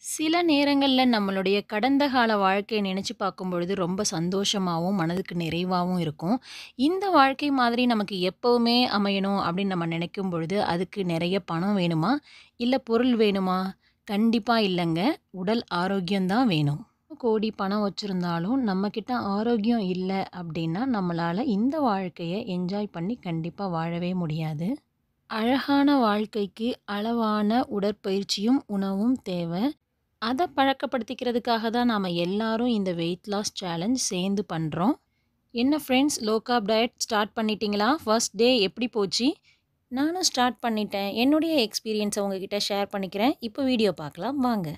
சில நேரங்கள்ல நம்மளுடைய கடந்த கால வாழ்க்கைய நினைச்சு பார்க்கும்பொழுது ரொம்ப சந்தோஷமாவும், மனதுக்கு நிறைவாவும் இருக்கும். இந்த வாழ்க்கை மாதிரி நமக்கு எப்பவுமே அமையணும் அப்படின்னு நம்ம நினைக்கும் பொழுது, அதுக்கு நெறைய பணம் வேணுமா? இல்ல பொருள் வேணுமா? கண்டிப்பா இல்லங்க. உடல் ஆரோக்கியம் தான் வேணும். கோடி பணம் வச்சிருந்தாலும், நம்மகிட்ட ஆரோக்கியம் இல்ல அப்படின்னா, நம்மளால இந்த வாழ்க்கைய என்ஜாய் பண்ணி கண்டிப்பா வாழவே முடியாது. அழகான வாழ்க்கைக்கு அளவான உடற்பயிற்சியும், உணவும் தேவ. அத பழக்கப்படுத்திக்கிறதுக்காக தான் நாம எல்லாரும் இந்த வெயிட் லாஸ் சேலஞ்ச் சேர்ந்து பண்றோம். என்ன friends low carb diet start பண்ணிட்டீங்களா? ஃபர்ஸ்ட் டே எப்படி போச்சு? நானும் ஸ்டார்ட் பண்ணிட்டேன். என்னுடைய எக்ஸ்பீரியன்ஸ உங்ககிட்ட ஷேர் பண்ணிக்கிறேன். இப்போ வீடியோ பார்க்கலாம் வாங்க.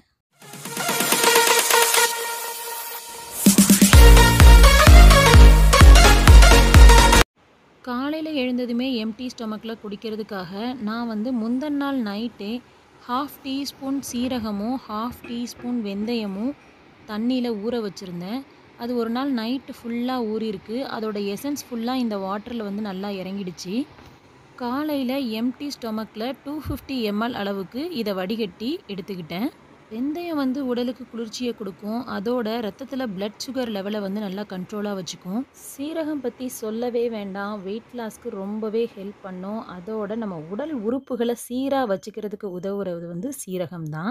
காலையில எழுந்ததுமே எம்ப்டி ஸ்டொமக்ல குடிக்கிறதுக்காக, நான் வந்து முந்தன நாள் நைட்டே 1/2 டீஸ்பூன் சீரகமும், 1/2 டீஸ்பூன் வெந்தயமும் தண்ணீல ஊற வச்சிருந்தேன். அது ஒரு நாள் நைட்டு ஃபுல்லா ஊறியிருக்கு. அதோட எசன்ஸ் ஃபுல்லா இந்த வாட்டர்ல வந்து நல்லா இறங்கிடுச்சு. காலையில எம்ப்டி ஸ்டொமக்ல 250 எம்எல் அளவுக்கு இத வடிகட்டி எடுத்துக்கிட்டேன். வெந்தயம் வந்து உடலுக்கு குளிர்ச்சிய குடுக்கும். அதோட ரத்தத்தில பிளட் சுகர் லெவல வந்து நல்லா கண்ட்ரோலா வச்சுக்கும். சீரகம் பத்தி சொல்லவே வேண்டாம். வெயிட் லாஸ்க்கு ரொம்பவே ஹெல்ப் பண்ணும். அதோட நம்ம உடல் உறுப்புகள சீரா வச்சுக்கிறதுக்கு உதவுறது வந்து சீரகம் தான்.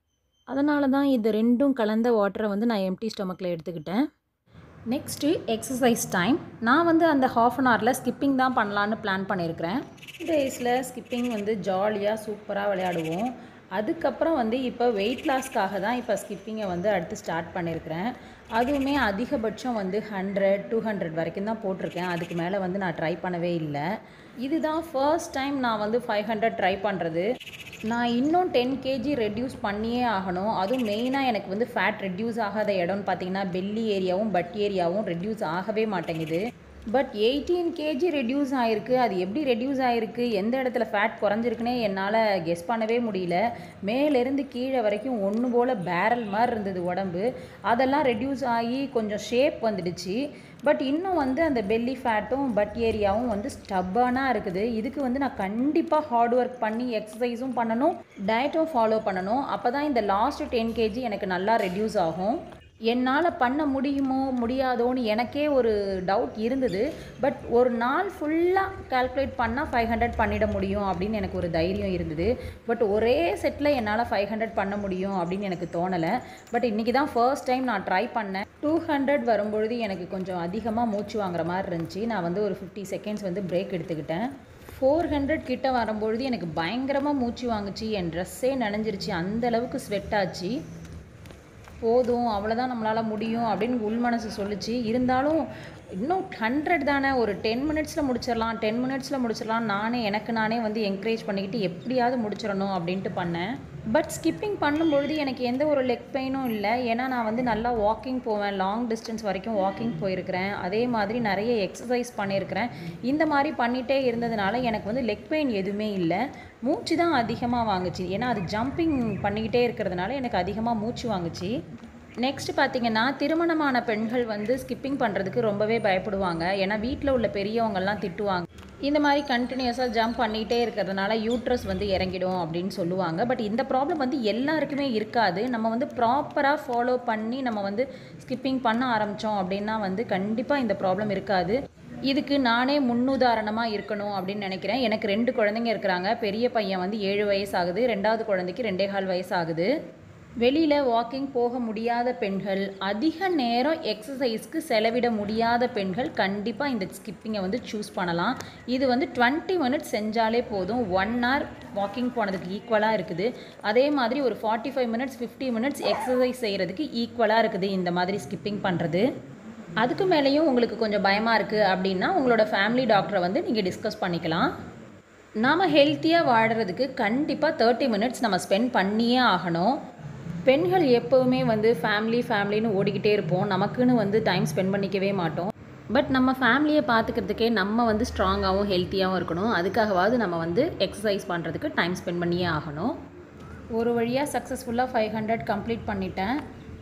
அதனால தான் இது 2ம் கலந்த வாட்டர வந்து நான் எம்ப்டி ஸ்டொமக்ல எடுத்துக்கிட்டேன். Next exercise time. நான் வந்து அந்த 1/2 அன் ஹவர்ல ஸ்கிப்பிங் தான் பண்ணலான்னு பிளான் பண்ணியிருக்கிறேன். டேஸ்ல ஸ்கிப்பிங் வந்து ஜாலியா சூப்பரா விளையாடுவோம். அதுக்கப்புறம் வந்து இப்ப வெயிட் லாஸ்க்காக தான் இப்ப ஸ்கிப்பிங்க வந்து அடுத்து ஸ்டார்ட் பண்ணியிருக்கிறேன். அதுவுமே அதிகபட்சம் வந்து 100, 200 வரைக்கும் தான் போட்டிருக்கேன். அதுக்கு மேல வந்து நான் ட்ரை பண்ணவே இல்ல. இதுதான் ஃபர்ஸ்ட் டைம் நான் வந்து 500 ட்ரை பண்றது. நான் இன்னும் 10 கேஜி ரெட்யூஸ் பண்ணியே ஆகணும். அதுவும் மெயினா எனக்கு வந்து ஃபேட் ரெட்யூஸ் ஆகாத இடம்னு பார்த்தீங்கன்னா, பெல்லி ஏரியாவும், பட் ஏரியாவும் ரெட்யூஸ் ஆகவே மாட்டேங்குது. பட் 18 கேஜி ரெட்யூஸ் ஆயிருக்கு. அது எப்படி ரெட்யூஸ் ஆயிருக்கு? எந்த இடத்துல ஃபேட் குறைஞ்சிருக்குன்னே என்னால கெஸ் பண்ணவே முடியல. மேலேருந்து கீழ வரைக்கும் ஒண்ணு போல பேரல் மாரி இருந்தது உடம்பு. அதெல்லாம் ரெட்யூஸ் ஆகி கொஞ்சம் ஷேப் வந்துடுச்சு. பட் இன்னும் வந்து அந்த பெல்லி ஃபேட்டும், பட் ஏரியாவும் வந்து ஸ்டப்பர்னா இருக்குது. இதுக்கு வந்து நான் கண்டிப்பா ஹார்ட் ஒர்க் பண்ணி எக்ஸர்சைஸும் பண்ணணும், டயட்டும் ஃபாலோ பண்ணணும். அப்பதான் இந்த லாஸ்ட் 10 கேஜி எனக்கு நல்லா ரெட்யூஸ் ஆகும். என்னால பண்ண முடியுமோ? முடியாதோன்னு எனக்கே ஒரு டவுட் இருந்தது. பட் ஒரு நாள் ஃபுல்லா கால்குலேட் பண்ணா 500 பண்ணிட முடியும் அப்படின்னு எனக்கு ஒரு தைரியம் இருந்தது. பட் ஒரே செட்ல என்னால 500 பண்ண முடியும் அப்படின்னு எனக்கு தோணல. பட் இன்னைக்கு தான் ஃபர்ஸ்ட் டைம் நான் ட்ரை பண்ணேன். 200 வரும்பொழுது எனக்கு கொஞ்சம் அதிகமா மூச்சு வாங்குற மாரி இருந்துச்சு. நான் வந்து ஒரு 50 செகண்ட்ஸ் வந்து பிரேக் எடுத்துக்கிட்டேன். 400 கிட்ட வரும்பொழுது எனக்கு பயங்கரமா மூச்சு வாங்குச்சு. என் ட்ரெஸ்ஸே நனைஞ்சிருச்சு. அந்த அளவுக்கு ஸ்வெட் ஆச்சு. போதும் அவ்வளோதான் நம்மளால முடியும் அப்படின்னு உள் மனசு சொல்லுச்சு. இருந்தாலும் இன்னும் 100 தானே ஒரு 10 மினிட்ஸ்ல முடிச்சிடலாம், 10 மினிட்ஸ்ல முடிச்சிடலாம் நானே எனக்கு நானே வந்து என்கரேஜ் பண்ணிக்கிட்டு எப்படியாவது முடிச்சிடணும் அப்படின்ட்டு பண்ணேன். பட் ஸ்கிப்பிங் பண்ணும்பொழுது எனக்கு எந்த ஒரு லெக் பெயினும் இல்ல. ஏன்னா நான் வந்து நல்லா வாக்கிங் போவேன். லாங் டிஸ்டன்ஸ் வரைக்கும் வாக்கிங் போயிருக்கிறேன். அதே மாதிரி நெறைய எக்ஸர்சைஸ் பண்ணியிருக்கிறேன். இந்த மாரி பண்ணிட்டே இருந்ததுனால எனக்கு வந்து லெக் பெயின் எதுவுமே இல்ல. மூச்சு தான் அதிகமா வாங்குச்சு. ஏன்னா அது ஜம்பிங் பண்ணிக்கிட்டே இருக்கிறதுனால எனக்கு அதிகமா மூச்சு வாங்குச்சு. நெக்ஸ்ட் பார்த்தீங்கன்னா, திருமணமான பெண்கள் வந்து ஸ்கிப்பிங் பண்றதுக்கு ரொம்பவே பயப்படுவாங்க. ஏன்னா வீட்ல உள்ள பெரியவங்கலாம் திட்டுவாங்க. இந்த மாரி கன்டினியூஸா ஜம்ப் பண்ணிட்டே இருக்கிறதுனால யூட்ரஸ் வந்து இறங்கிடும் அப்படின்னு சொல்லுவாங்க. பட் இந்த ப்ராப்ளம் வந்து எல்லாருக்குமே இருக்காது. நம்ம வந்து ப்ராப்பரா ஃபாலோ பண்ணி நம்ம வந்து ஸ்கிப்பிங் பண்ண ஆரம்பிச்சோம் அப்படின்னா வந்து கண்டிப்பா இந்த ப்ராப்ளம் இருக்காது. இதுக்கு நானே முன்னுதாரணமா இருக்கணும் அப்படின்னு நினைக்கிறேன். எனக்கு 2 குழந்தைங்க இருக்கிறாங்க. பெரிய பையன் வந்து 7 வயசு ஆகுது. 2வது குழந்தைக்கு 2 1/2 வயசு ஆகுது. வெளியில வாக்கிங் போக முடியாத பெண்கள், அதிக நேரம் எக்ஸர்சைஸ்க்கு செலவிட முடியாத பெண்கள் கண்டிப்பா இந்த ஸ்கிப்பிங்க வந்து சூஸ் பண்ணலாம். இது வந்து 20 மினிட்ஸ் செஞ்சாலே போதும். 1 ஹவர் வாக்கிங் போனதுக்கு ஈக்குவலா இருக்குது. அதே மாதிரி ஒரு 45 மினிட்ஸ், 50 மினிட்ஸ் எக்ஸர்சைஸ் செய்றதுக்கு ஈக்குவலா இருக்குது இந்த மாதிரி ஸ்கிப்பிங் பண்றது. அதுக்கு மேலேயும் உங்களுக்கு கொஞ்சம் பயமா இருக்கு அப்படின்னா, உங்களோட ஃபேமிலி டாக்டர வந்து நீங்க டிஸ்கஸ் பண்ணிக்கலாம். நாம ஹெல்த்தியா வாழறதுக்கு கண்டிப்பா 30 மினிட்ஸ் நம்ம ஸ்பெண்ட் பண்ணியே ஆகணும். பெண்கள் எப்பவுமே வந்து ஃபேமிலி ஃபேமிலின்னு ஓடிக்கிட்டே இருப்போம். நமக்குன்னு வந்து டைம் ஸ்பெண்ட் பண்ணிக்கவே மாட்டோம். பட் நம்ம ஃபேமிலிய பார்த்துக்கிறதுக்கே நம்ம வந்து ஸ்ட்ராங்காவும், ஹெல்த்தியாவும் இருக்கணும். அதுக்காகவாவது நம்ம வந்து எக்ஸர்சைஸ் பண்றதுக்கு டைம் ஸ்பெண்ட் பண்ணியே ஆகணும். ஒரு வழியா சக்ஸஸ்ஃபுல்லா 500 கம்ப்ளீட் பண்ணிட்டேன்.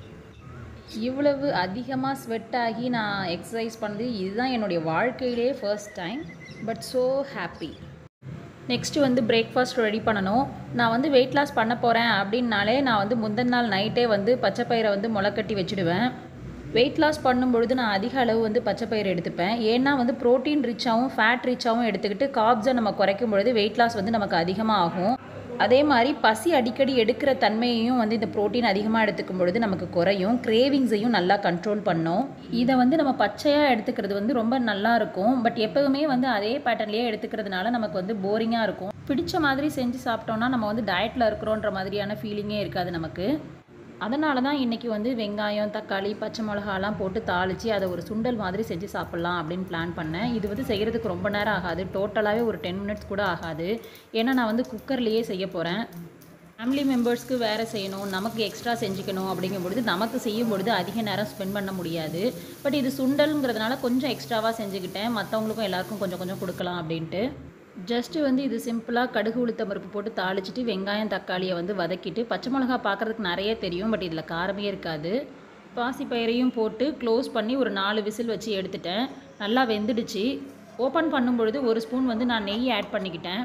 இவ்வளவு அதிகமா ஸ்வெட் ஆகி நான் எக்ஸர்சைஸ் பண்ணது இதுதான் என்னுடைய வாழ்க்கையிலேயே first time. But so happy. Next வந்து பிரேக்ஃபாஸ்ட் ரெடி பண்ணணும் நான் வந்து வெயிட் லாஸ் பண்ண போகிறேன் அப்படின்னாலே நான் வந்து முந்தின நாள் நைட்டே வந்து பச்சைப்பயிரை வந்து முளைக்கட்டி வச்சுடுவேன் வெயிட் லாஸ் பண்ணும்பொழுது நான் அதிக அளவு வந்து பச்சைப்பயிறு எடுத்துப்பேன் ஏன்னா வந்து ப்ரோட்டீன் ரிச்சாகவும் ஃபேட் ரிச்சாகவும் எடுத்துக்கிட்டு காப்ஸை நம்ம குறைக்கும் பொழுது வெயிட் லாஸ் வந்து நமக்கு அதிகமாக ஆகும் அதே மாதிரி பசி அடிக்கடி எடுக்கிற தன்மையையும் வந்து இந்த ப்ரோட்டீன் அதிகமாக எடுத்துக்கும் பொழுது நமக்கு குறையும் கிரேவிங்ஸையும் நல்லா கண்ட்ரோல் பண்ணும் இதை வந்து நம்ம பச்சையாக எடுத்துக்கிறது வந்து ரொம்ப நல்லா இருக்கும் பட் எப்போவுமே வந்து அதே பேட்டர்ன்லேயே எடுத்துக்கிறதுனால நமக்கு வந்து போரிங்காக இருக்கும் பிடிச்ச மாதிரி செஞ்சு சாப்பிட்டோம்னா நம்ம வந்து டயட்டில் இருக்கிறோன்ற மாதிரியான ஃபீலிங்கே இருக்காது நமக்கு அதனால தான் இன்றைக்கி வந்து வெங்காயம் தக்காளி பச்சை மிளகாலாம் போட்டு தாளித்து அதை ஒரு சுண்டல் மாதிரி செஞ்சு சாப்பிட்லாம் அப்படின்னு பிளான் பண்ணேன் இது வந்து செய்கிறதுக்கு ரொம்ப நேரம் ஆகாது டோட்டலாகவே ஒரு டென் மினிட்ஸ் கூட ஆகாது ஏன்னா நான் வந்து குக்கர்லேயே செய்ய போகிறேன் ஃபேமிலி மெம்பர்ஸ்க்கு வேறு செய்யணும் நமக்கு எக்ஸ்ட்ரா செஞ்சுக்கணும் அப்படிங்கும் பொழுது நமக்கு செய்யும் பொழுது அதிக நேரம் ஸ்பெண்ட் பண்ண முடியாது பட் இது சுண்டலுங்கிறதுனால கொஞ்சம் எக்ஸ்ட்ராவாக செஞ்சுக்கிட்டேன் மற்றவங்களுக்கும் எல்லாருக்கும் கொஞ்சம் கொஞ்சம் கொடுக்கலாம் அப்படின்ட்டு ஜஸ்ட்டு வந்து இது சிம்பிளாக கடுகு உளுத்தம் பருப்பு போட்டு தாளிச்சிட்டு வெங்காயம் தக்காளியை வந்து வதக்கிட்டு பச்சை மிளகா பார்க்குறதுக்கு நிறைய தெரியும் பட் இதில் காரமே இருக்காது பாசி பயிரையும் போட்டு க்ளோஸ் பண்ணி ஒரு நாலு விசில் வச்சு எடுத்துட்டேன் நல்லா வெந்துடுச்சு ஓப்பன் பண்ணும் பொழுது ஒரு ஸ்பூன் வந்து நான் நெய் ஆட் பண்ணிக்கிட்டேன்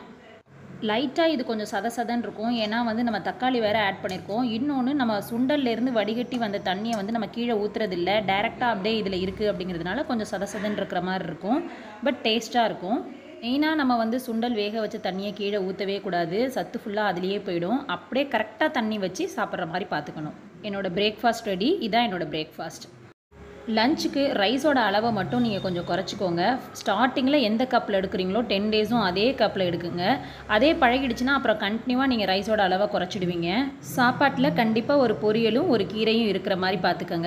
லைட்டாக இது கொஞ்சம் சத சதன்னு இருக்கும் ஏன்னா வந்து நம்ம தக்காளி வேறு ஆட் பண்ணியிருக்கோம் இன்னொன்று நம்ம சுண்டல்லேருந்து வடிகட்டி வந்த தண்ணியை வந்து நம்ம கீழே ஊற்றுறதில்ல டேரெக்டாக அப்படியே இதில் இருக்குது அப்படிங்கிறதுனால கொஞ்சம் சத சதன்னு இருக்கிற மாதிரி இருக்கும் பட் டேஸ்ட்டாக இருக்கும் மெயினாக நம்ம வந்து சுண்டல் வேக வச்ச தண்ணியை கீழே ஊற்றவே கூடாது சத்து ஃபுல்லாக அதுலேயே போயிடும் அப்படியே கரெக்டாக தண்ணி வச்சு சாப்பிட்ற மாதிரி பார்த்துக்கணும் என்னோடய பிரேக்ஃபாஸ்ட் ரெடி இதான் என்னோடய பிரேக்ஃபாஸ்ட் லஞ்சுக்கு ரைஸோட அளவை மட்டும் நீங்கள் கொஞ்சம் குறைச்சிக்கோங்க ஸ்டார்டிங்கில் எந்த கப்பில் எடுக்கிறீங்களோ டென் டேஸும் அதே கப்பில் எடுக்குங்க அதே பழகிடுச்சுன்னா அப்புறம் கண்டினியூவாக நீங்கள் ரைஸோட அளவை குறைச்சிடுவீங்க சாப்பாட்டில் கண்டிப்பாக ஒரு பொரியலும் ஒரு கீரையும் இருக்கிற மாதிரி பார்த்துக்கோங்க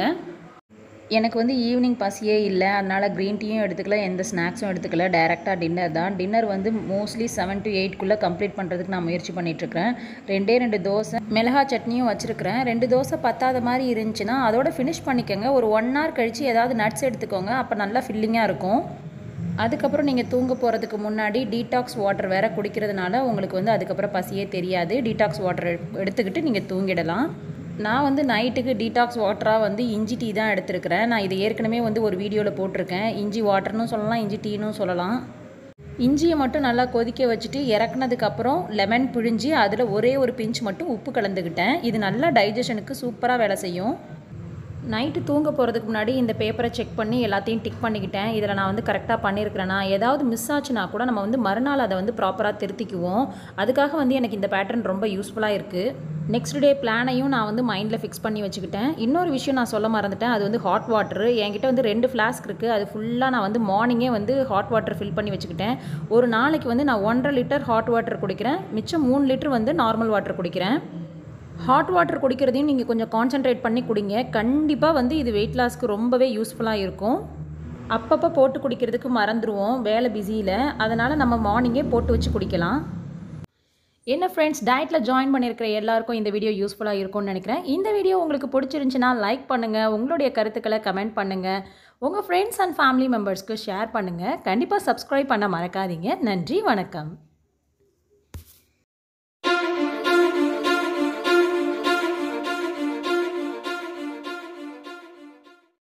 எனக்கு வந்து ஈவினிங் பசியே இல்லை அதனால் க்ரீன் டீயும் எடுத்துக்கல எந்த ஸ்நாக்ஸும் எடுத்துக்கல டேரெக்டாக டின்னர் தான் டின்னர் வந்து மோஸ்ட்லி செவன் டு எயிட்குள்ளே கம்ப்ளீட் பண்ணுறதுக்கு நான் முயற்சி பண்ணிகிட்ருக்கிறேன் ரெண்டே ரெண்டு தோசை மிளகா சட்னியும் வச்சுருக்கிறேன் ரெண்டு தோசை பத்தாத மாதிரி இருந்துச்சுன்னா அதோட ஃபினிஷ் பண்ணிக்கோங்க ஒரு ஒன் ஹவர் கழித்து ஏதாவது நட்ஸ் எடுத்துக்கோங்க அப்போ நல்லா ஃபில்லிங்காக இருக்கும் அதுக்கப்புறம் நீங்கள் தூங்க போகிறதுக்கு முன்னாடி டீடாக்ஸ் வாட்டர் வேறு குடிக்கிறதுனால உங்களுக்கு வந்து அதுக்கப்புறம் பசியே தெரியாது டீடாக்ஸ் வாட்டர் எடுத்துக்கிட்டு நீங்கள் தூங்கிடலாம் நான் வந்து நைட்டுக்கு டீடாக்ஸ் வாட்டராக வந்து இஞ்சி டீ தான் எடுத்திருக்கிறேன் நான் இது ஏற்கனவே வந்து ஒரு வீடியோவில் போட்டிருக்கேன் இஞ்சி வாட்டர்னு சொல்லலாம் இஞ்சி டீனும் சொல்லலாம் இஞ்சியை மட்டும் நல்லா கொதிக்க வச்சுட்டு இறக்குனதுக்கப்புறம் லெமன் பிழிஞ்சு அதில் ஒரே ஒரு பிஞ்ச் மட்டும் உப்பு கலந்துக்கிட்டேன் இது நல்லா டைஜஷனுக்கு சூப்பராக வேலை செய்யும் நைட்டு தூங்க போகிறதுக்கு முன்னாடி இந்த பேப்பரை செக் பண்ணி எல்லாத்தையும் டிக் பண்ணிக்கிட்டேன் இதில் நான் வந்து கரெக்டாக பண்ணியிருக்கிறேன்னா ஏதாவது மிஸ் ஆச்சுன்னா கூட நம்ம வந்து மறுநாள் அதை வந்து ப்ராப்பராக திருத்திக்குவோம் அதுக்காக வந்து எனக்கு இந்த பேட்டர்ன் ரொம்ப யூஸ்ஃபுல்லாக இருக்குது நெக்ஸ்ட் டே பிளானையும் நான் வந்து மைண்டில் ஃபிக்ஸ் பண்ணி வச்சுக்கிட்டேன் இன்னொரு விஷயம் நான் சொல்ல மறந்துட்டேன் அது வந்து ஹாட் வாட்டர் என்கிட்ட வந்து ரெண்டு ஃப்ளாஸ்க் இருக்குது அது ஃபுல்லாக நான் வந்து மார்னிங்கே வந்து ஹாட் வாட்டர் ஃபில் பண்ணி வச்சுக்கிட்டேன் ஒரு நாளைக்கு வந்து நான் ஒன்றரை லிட்டர் ஹாட் வாட்டர் குடிக்கிறேன் மிச்சம் மூணு லிட்டர் வந்து நார்மல் வாட்டர் குடிக்கிறேன் ஹாட் வாட்டர் குடிக்கிறதையும் நீங்கள் கொஞ்சம் கான்சென்ட்ரேட் பண்ணி குடிங்க கண்டிப்பாக வந்து இது வெயிட் லாஸ்க்கு ரொம்பவே யூஸ்ஃபுல்லாக இருக்கும் அப்பப்போ போட்டு குடிக்கிறதுக்கு மறந்துடுவோம் வேலை பிஸியில் அதனால் நம்ம மார்னிங்கே போட்டு வச்சு குடிக்கலாம் என்ன ஃப்ரெண்ட்ஸ் டயட்டில் ஜாயின் பண்ணியிருக்கிற எல்லாருக்கும் இந்த வீடியோ யூஸ்ஃபுல்லாக இருக்கும்னு நினைக்கிறேன் இந்த வீடியோ உங்களுக்கு பிடிச்சிருந்துச்சுன்னா லைக் பண்ணுங்கள் உங்களுடைய கருத்துக்களை கமெண்ட் பண்ணுங்கள் உங்கள் ஃப்ரெண்ட்ஸ் அண்ட் ஃபேமிலி மெம்பர்ஸ்க்கு ஷேர் பண்ணுங்கள் கண்டிப்பாக சப்ஸ்கிரைப் பண்ண மறக்காதீங்க நன்றி வணக்கம்